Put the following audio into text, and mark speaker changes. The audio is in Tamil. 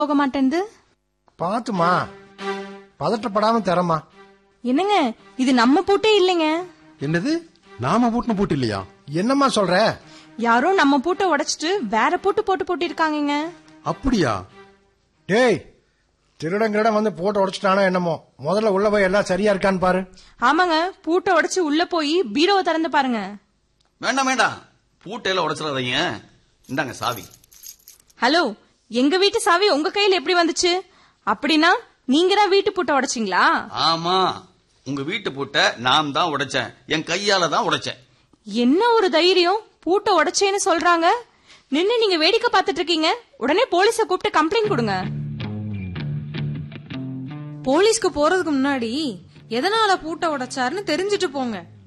Speaker 1: போக மாட்டேன்து
Speaker 2: பாத்துமா பதட்டப்படாம தரமா
Speaker 1: என்னங்க இது நம்ம பூட்டே இல்லைங்க
Speaker 3: என்னது நாம பூட்டின பூட்டு இல்லையா
Speaker 2: என்னம்மா சொல்ற
Speaker 1: யாரோ நம்ம பூட்டை உடைச்சிட்டு வேற பூட்டு போட்டு போட்டிருக்காங்கங்க
Speaker 3: அப்படியா
Speaker 2: டேய் திருடன் கிரடம் வந்து போட்டு உடைச்சிட்டானோ என்னமோ முதல்ல உள்ள போய் எல்லாம் சரியா இருக்கான்னு பாரு
Speaker 1: ஆமாங்க பூட்டை உடைச்சு உள்ள போய் பீரோவை திறந்து பாருங்க
Speaker 4: வேண்டாம் வேண்டாம் பூட்டையில உடைச்சிடாதீங்க இந்தாங்க சாவி
Speaker 1: ஹலோ எங்க வீட்டு சாவி உங்க கையில எப்படி வந்துச்சு அப்படின்னா நீங்க தான் வீட்டு பூட்டை உடைச்சிங்களா
Speaker 4: ஆமா உங்க வீட்டு பூட்டை நான் தான் உடைச்சேன் என் கையால தான் உடைச்சேன்
Speaker 1: என்ன ஒரு தைரியம் பூட்டை உடைச்சேன்னு சொல்றாங்க நின்னு நீங்க வேடிக்கை பார்த்துட்டு இருக்கீங்க உடனே போலீஸ கூப்பிட்டு கம்ப்ளைண்ட் கொடுங்க
Speaker 5: போலீஸ்க்கு போறதுக்கு முன்னாடி எதனால பூட்டை உடைச்சாருன்னு தெரிஞ்சுட்டு போங்க